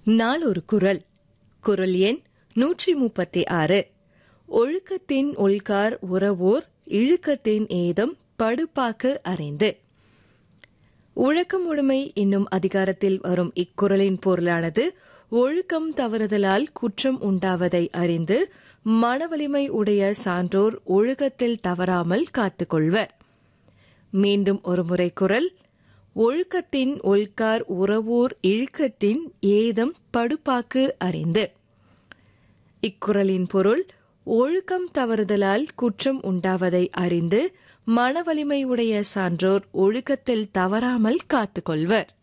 நாளொரு குரல் குரல் எண் நூற்றி முப்பத்தி ஆறு ஒழுக்கத்தின் உள்கார் உறவோர் இழுக்கத்தின் ஏதம் படுப்பாக்கு அறிந்து ஒழுக்கம் உடைமை என்னும் அதிகாரத்தில் வரும் இக்குறளின் பொருளானது ஒழுக்கம் தவறுதலால் குற்றம் உண்டாவதை அறிந்து மனவலிமை உடைய சான்றோர் ஒழுக்கத்தில் தவறாமல் காத்துக்கொள்வர் மீண்டும் ஒருமுறை குரல் ஒழுக்கத்தின் ஒல்கார் உறவோர் இழுக்கத்தின் ஏதம் படுப்பாக்கு அறிந்து இக்குறளின் பொருள் ஒழுக்கம் தவறுதலால் குற்றம் உண்டாவதை அறிந்து மனவலிமையுடைய சான்றோர் ஒழுக்கத்தில் தவறாமல் காத்துக்கொள்வர்